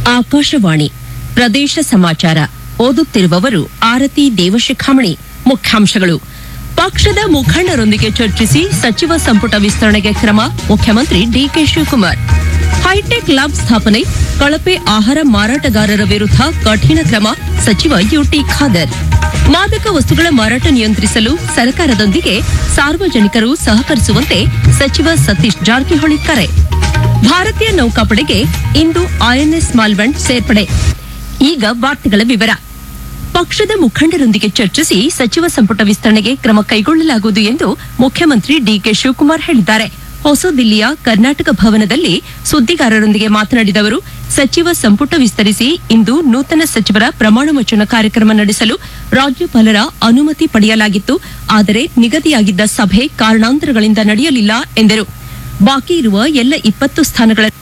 ಆಕಾಶವಾಣಿ ಪ್ರದೇಶ ಸಮಾಚಾರ ಓದುತ್ತಿರುವವರು ಆರತಿ ದೇವಶಿಖಾಮಣಿ ಮುಖ್ಯಾಂಶಗಳು ಪಕ್ಷದ ಮುಖಂಡರೊಂದಿಗೆ ಚರ್ಚಿಸಿ ಸಚಿವ ಸಂಪುಟ ವಿಸ್ತರಣೆಗೆ ಕ್ರಮ ಮುಖ್ಯಮಂತ್ರಿ ಡಿಕೆ ಶಿವಕುಮಾರ್ ಹೈಟೆಕ್ ಲ್ಯಾಬ್ ಸ್ಥಾಪನೆ ಕಳಪೆ ಆಹಾರ ಮಾರಾಟಗಾರರ ವಿರುದ್ಧ ಕಠಿಣ ಕ್ರಮ ಸಚಿವ ಯುಟಿ ಖಾದರ್ ಮಾದಕ ವಸ್ತುಗಳ ಮಾರಾಟ ನಿಯಂತ್ರಿಸಲು ಸರ್ಕಾರದೊಂದಿಗೆ ಸಾರ್ವಜನಿಕರು ಸಹಕರಿಸುವಂತೆ ಸಚಿವ ಸತೀಶ್ ಜಾರಕಿಹೊಳಿ ಕರೆ ಭಾರತೀಯ ನೌಕಾಪಡೆಗೆ ಇಂದು ಐಎನ್ಎಸ್ ಮಾಲ್ವಂಡ್ ಸೇರ್ಪಡೆ ಈಗ ವಾರ್ತೆಗಳ ವಿವರ ಪಕ್ಷದ ಮುಖಂಡರೊಂದಿಗೆ ಚರ್ಚಿಸಿ ಸಚಿವ ಸಂಪುಟ ವಿಸ್ತರಣೆಗೆ ಕ್ರಮ ಕೈಗೊಳ್ಳಲಾಗುವುದು ಎಂದು ಮುಖ್ಯಮಂತ್ರಿ ಡಿಕೆ ಶಿವಕುಮಾರ್ ಹೇಳಿದ್ದಾರೆ ಹೊಸದಿಲ್ಲಿಯ ಕರ್ನಾಟಕ ಭವನದಲ್ಲಿ ಸುದ್ದಿಗಾರರೊಂದಿಗೆ ಮಾತನಾಡಿದ ಅವರು ಸಚಿವ ಸಂಪುಟ ವಿಸ್ತರಿಸಿ ಇಂದು ನೂತನ ಸಚಿವರ ಪ್ರಮಾಣ ವಚನ ಕಾರ್ಯಕ್ರಮ ನಡೆಸಲು ರಾಜ್ಯಪಾಲರ ಅನುಮತಿ ಪಡೆಯಲಾಗಿತ್ತು ಆದರೆ ನಿಗದಿಯಾಗಿದ್ದ ಸಭೆ ಕಾರಣಾಂತರಗಳಿಂದ ನಡೆಯಲಿಲ್ಲ ಎಂದರು ಬಾಕಿ ಇರುವ ಎಲ್ಲ ಇಪ್ಪತ್ತು ಸ್ಥಾನಗಳ